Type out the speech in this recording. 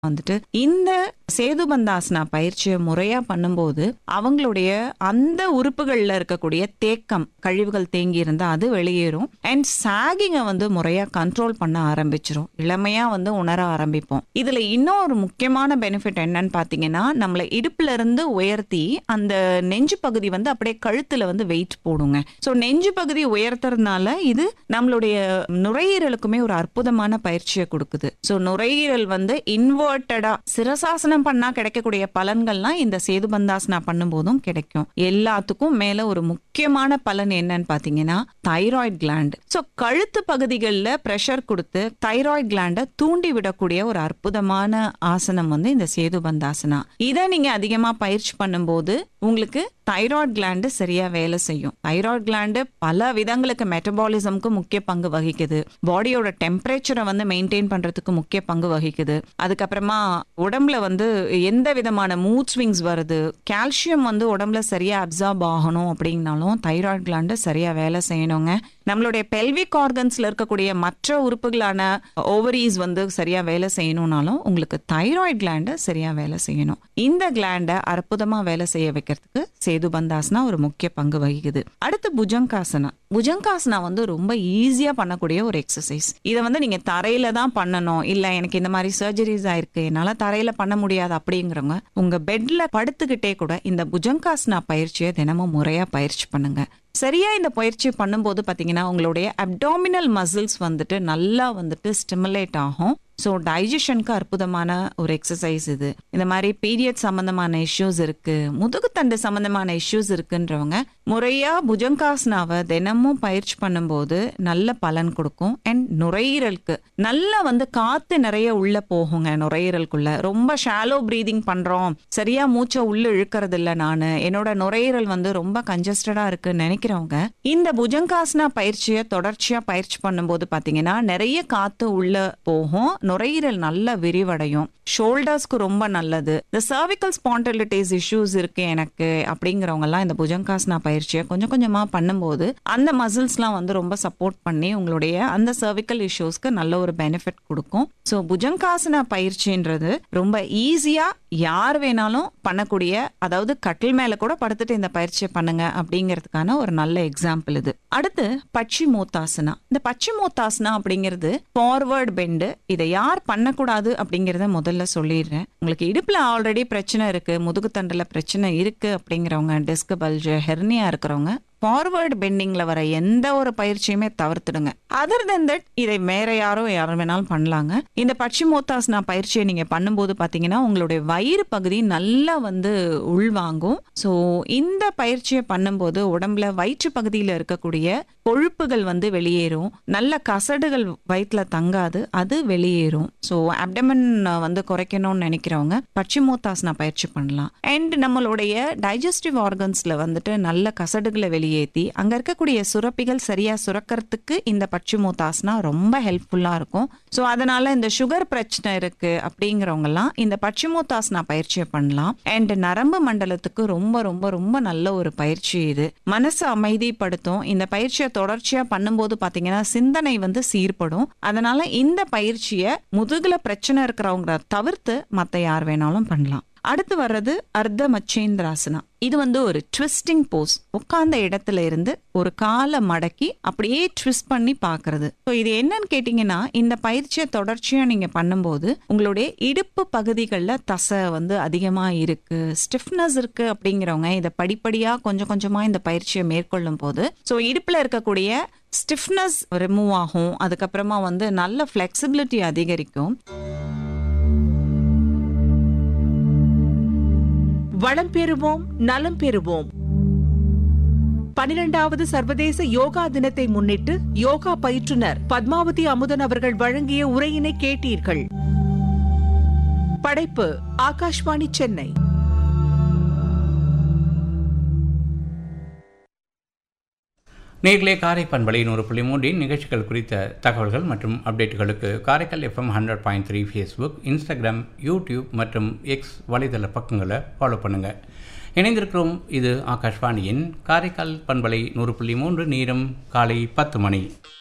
வந்துட்டு இந்த சேதுபந்தாசனா பயிற்சியை முறையா பண்ணும்போது அவங்களுடைய அந்த உறுப்புகள்ல இருக்கக்கூடிய தேக்கம் கழிவுகள் தேங்கி இருந்தா அது வெளியேறும் அண்ட் சாகிங்க வந்து முறையா கண்ட்ரோல் பண்ண ஆரம்பிச்சிரும் இளமையா வந்து உணர ஆரம்பிப்போம் இதுல இன்னும் ஒரு முக்கியமான பெனிஃபிட் என்னன்னு பாத்தீங்கன்னா நம்மள இடுப்புல இருந்து உயர்த்தி அந்த நெஞ்சு பகுதி வந்து அப்படியே கழுத்துல வந்து வெயிட் போடுங்க ஸோ நெஞ்சு பகுதி உயர்த்துறதுனால இது நம்மளுடைய நுரையீரலுக்குமே ஒரு அற்புதமான பயிற்சியை கொடுக்குது ஸோ நுரையீரல் வந்து இன்வெர்டடா சிரசாசனம் பண்ணா கிடைக்கக்கூடிய பலன்கள்லாம் இந்த சேதுபந்தாசனா பண்ணும்போதும் கிடைக்கும் எல்லாத்துக்கும் மேல ஒரு முக்கியமான பலன் என்னன்னு பாத்தீங்கன்னா தைராய்டு கிளாண்ட் ஸோ கழுத்து பகுதிகளில் ப்ரெஷர் கொடுத்து தைராய்டு கிளாண்டை தூண்டி விடக்கூடிய ஒரு அற்புதமான ஆசனம் வந்து இந்த சேதுபந்தாசனா இதை நீங்க அதிகமா பயிற்சி பண்ணும்போது உங்களுக்கு தைராய்டு கிளாண்டு சரியா வேலை செய்யும் தைராய்டு கிளாண்டு பல விதங்களுக்கு மெட்டபாலிசம்க்கு முக்கிய பங்கு வகிக்குது பாடியோட டெம்பரேச்சரை வந்து மெயின்டைன் பண்றதுக்கு முக்கிய பங்கு வகிக்குது அதுக்கப்புறமா உடம்புல வந்து எந்த விதமான மூட் ஸ்விங்ஸ் வருது கால்சியம் வந்து உடம்புல சரியா அப்சார்ப் ஆகணும் அப்படின்னாலும் தைராய்டு கிளாண்டு சரியா வேலை செய்யணுங்க நம்மளுடைய பெல்விக் ஆர்கன்ஸ்ல இருக்கக்கூடிய மற்ற உறுப்புகளான ஓவரீஸ் வந்து சரியா வேலை செய்யணும்னாலும் உங்களுக்கு தைராய்டு கிளாண்டை சரியா வேலை செய்யணும் இந்த கிளாண்டை அற்புதமா வேலை செய்ய வைக்கிறதுக்கு சேதுபந்தாசனா ஒரு முக்கிய பங்கு வகிக்குது அடுத்து புஜங்காசனா புஜங்காசனா வந்து ரொம்ப ஈஸியா பண்ணக்கூடிய ஒரு எக்ஸசைஸ் இதை வந்து நீங்க தரையில தான் பண்ணணும் இல்ல எனக்கு இந்த மாதிரி சர்ஜரிஸ் ஆயிருக்கு என்னால தரையில பண்ண முடியாது அப்படிங்கிறவங்க உங்க பெட்ல படுத்துக்கிட்டே கூட இந்த புஜங்காசனா பயிற்சியை தினமும் முறையா பயிற்சி பண்ணுங்க சரியா இந்த பயிற்சி பண்ணும்போது பாத்தீங்கன்னா உங்களுடைய அப்டாமினல் மசில்ஸ் வந்துட்டு நல்லா வந்துட்டு ஸ்டிமுலேட் ஆகும் ஸோ டைஜஷனுக்கு அற்புதமான ஒரு எக்ஸசைஸ் இது இந்த மாதிரி பீரியட் சம்பந்தமான இஷ்யூஸ் இருக்கு முதுகுத்தண்டு சம்பந்தமான இஷ்யூஸ் இருக்குன்றவங்க முறையா புஜங்காசனாவை தினமும் பயிற்சி பண்ணும்போது நல்ல பலன் கொடுக்கும் அண்ட் நுரையீரலுக்கு நல்லா வந்து காத்து நிறைய உள்ள போகுங்க நுரையீரலுக்குள்ள ரொம்ப ஷாலோ பிரீதிங் பண்றோம் சரியா மூச்சை உள்ள இழுக்கிறது இல்ல நானு என்னோட நுரையீரல் வந்து ரொம்ப கன்ஜஸ்டடா இருக்குன்னு நினைக்கிறவங்க இந்த புஜங்காசனா பயிற்சியை தொடர்ச்சியா பயிற்சி பண்ணும்போது பாத்தீங்கன்னா நிறைய காத்து உள்ள போகும் நுரையீரல் நல்லா விரிவடையும் ஷோல்டர்ஸ்க்கு ரொம்ப நல்லது இந்த சர்விக்கல் ஸ்பாண்டிலிட்டிஸ் இஷ்யூஸ் இருக்கு எனக்கு அப்படிங்கிறவங்க எல்லாம் இந்த புஜங்காசனா பயிற்சியை கொஞ்சம் கொஞ்சமா பண்ணும்போது அந்த மசில்ஸ்லாம் வந்து ரொம்ப சப்போர்ட் பண்ணி உங்களுடைய அந்த சர்விக்கல் இஷ்யூஸ்க்கு நல்ல ஒரு பெனிஃபிட் கொடுக்கும் ஸோ புஜங்காசனா பயிற்சின்றது ரொம்ப ஈஸியா யார் வேணாலும் பண்ணக்கூடிய அதாவது கட்டில் மேல கூட படுத்துட்டு இந்த பயிற்சியை பண்ணுங்க அப்படிங்கிறதுக்கான ஒரு நல்ல எக்ஸாம்பிள் இது அடுத்து பச்சி மூத்தாசனா இந்த பச்சி மூத்தாசனா அப்படிங்கிறது ஃபார்வர்ட் பெண்டு இதை யார் பண்ணக்கூடாது அப்படிங்கிறத முதல்ல சொல்லிடுறேன் உங்களுக்கு இடுப்புல ஆல்ரெடி பிரச்சனை இருக்கு முதுகுத்தண்டுல பிரச்சனை இருக்கு அப்படிங்கிறவங்க டெஸ்க் பல்ஜ் ஹெர்னியா இருக்கிறவங்க ஃபார்வர்டு பெண்டிங்ல வர எந்த ஒரு பயிற்சியுமே தவிர்த்துடுங்க அதர் தென் தட் இதை வேற யாரோ யாரும் வேணாலும் பண்ணலாங்க இந்த பட்சிமோத்தாசனா பயிற்சியை நீங்க பண்ணும்போது பாத்தீங்கன்னா உங்களுடைய வயிறு பகுதி நல்லா வந்து உள்வாங்கும் ஸோ இந்த பயிற்சியை பண்ணும்போது உடம்புல வயிற்று பகுதியில் இருக்கக்கூடிய கொழுப்புகள் வந்து வெளியேறும் நல்ல கசடுகள் வயிற்றுல தங்காது அது வெளியேறும் ஸோ அப்டமன் வந்து குறைக்கணும்னு நினைக்கிறவங்க பட்சிமோத்தாசனா பயிற்சி பண்ணலாம் அண்ட் நம்மளுடைய டைஜஸ்டிவ் ஆர்கன்ஸ்ல வந்துட்டு நல்ல கசடுகளை வெளியே வெளியேற்றி அங்க இருக்கக்கூடிய சுரப்பிகள் சரியா சுரக்கிறதுக்கு இந்த பட்சிமூத்தாசனா ரொம்ப ஹெல்ப்ஃபுல்லா இருக்கும் ஸோ அதனால இந்த சுகர் பிரச்சனை இருக்கு அப்படிங்கிறவங்க எல்லாம் இந்த பட்சிமூத்தாசனா பயிற்சியை பண்ணலாம் அண்ட் நரம்பு மண்டலத்துக்கு ரொம்ப ரொம்ப ரொம்ப நல்ல ஒரு பயிற்சி இது மனசு அமைதிப்படுத்தும் இந்த பயிற்சியை தொடர்ச்சியா பண்ணும்போது பாத்தீங்கன்னா சிந்தனை வந்து சீர்படும் அதனால இந்த பயிற்சியை முதுகுல பிரச்சனை இருக்கிறவங்க தவிர்த்து மத்த யார் வேணாலும் பண்ணலாம் அடுத்து வர்றது அர்த்த மச்சேந்திராசனா இது வந்து ஒரு ட்விஸ்டிங் போஸ் உட்கார்ந்த இடத்துல இருந்து ஒரு காலை மடக்கி அப்படியே ட்விஸ்ட் பண்ணி பாக்குறது ஸோ இது என்னன்னு கேட்டீங்கன்னா இந்த பயிற்சியை தொடர்ச்சியா நீங்க பண்ணும்போது உங்களுடைய இடுப்பு பகுதிகளில் தசை வந்து அதிகமா இருக்கு ஸ்டிஃப்னஸ் இருக்கு அப்படிங்கிறவங்க இதை படிப்படியா கொஞ்சம் கொஞ்சமா இந்த பயிற்சியை மேற்கொள்ளும் போது ஸோ இடுப்புல இருக்கக்கூடிய ஸ்டிஃப்னஸ் ரிமூவ் ஆகும் அதுக்கப்புறமா வந்து நல்ல ஃபிளெக்சிபிலிட்டி அதிகரிக்கும் வளம் பெறுவோம் நலம் பெறுவோம் பனிரெண்டாவது சர்வதேச யோகா தினத்தை முன்னிட்டு யோகா பயிற்றுனர் பத்மாவதி அமுதன் அவர்கள் வழங்கிய உரையினை கேட்டீர்கள் படைப்பு ஆகாஷ்வாணி சென்னை நேர்களே காரை பண்பலை நூறு புள்ளி மூன்றின் நிகழ்ச்சிகள் குறித்த தகவல்கள் மற்றும் அப்டேட்டுகளுக்கு Karaikal FM hundred point three Facebook Instagram YouTube மற்றும் எக்ஸ் வலைதள பக்கங்களை ஃபாலோ பண்ணுங்கள் இணைந்திருக்கிறோம் இது ஆகாஷ்வாணியின் காரைக்கால் பண்பலை நூறு புள்ளி மூன்று நேரம் காலை பத்து மணி